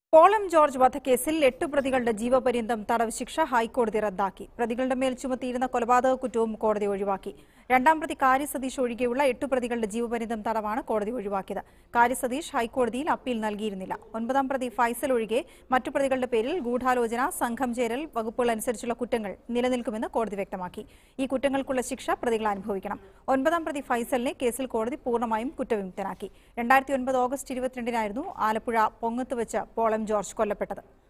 പോളം George വധക്കേസിൽ എട്ട് പ്രതികളുടെ ജീവപര്യന്തം തടവ് ശിക്ഷ ഹൈക്കോടതി റദ്ദാക്കി പ്രതികളുടെ മേൽ ചുമത്തിയിരുന്ന കൊലപാതക കുറ്റവും കോടതി ഒഴിവാക്കി രണ്ടാം പ്രതി കാര്യ സതീഷ് ഒഴികെയുള്ള എട്ട് പ്രതികളുടെ ജീവപര്യന്തം തടവാണ് കോടതി ഒഴിവാക്കിയത് കാര്യ സതീഷ് ഹൈക്കോടതിയിൽ അപ്പീൽ നൽകിയിരുന്നില്ല ഒൻപതാം പ്രതി ഫൈസൽ ഒഴികെ മറ്റു പ്രതികളുടെ പേരിൽ ഗൂഢാലോചന സംഘം ചേരൽ വകുപ്പുകൾ അനുസരിച്ചുള്ള കുറ്റങ്ങൾ നിലനിൽക്കുമെന്ന് കോടതി വ്യക്തമാക്കി ഈ കുറ്റങ്ങൾക്കുള്ള ശിക്ഷ പ്രതികൾ അനുഭവിക്കണം ഒൻപതാം പ്രതി ഫൈസലിനെ കേസിൽ കോടതി പൂർണ്ണമായും കുറ്റവിമുക്തനാക്കി രണ്ടായിരത്തി ഒൻപത് ഓഗസ്റ്റ് ഇരുപത്തിരണ്ടിനായിരുന്നു ആലപ്പുഴ പൊങ്ങത്ത് വെച്ച് പോളം ജോർജ് കൊല്ലപ്പെട്ടത്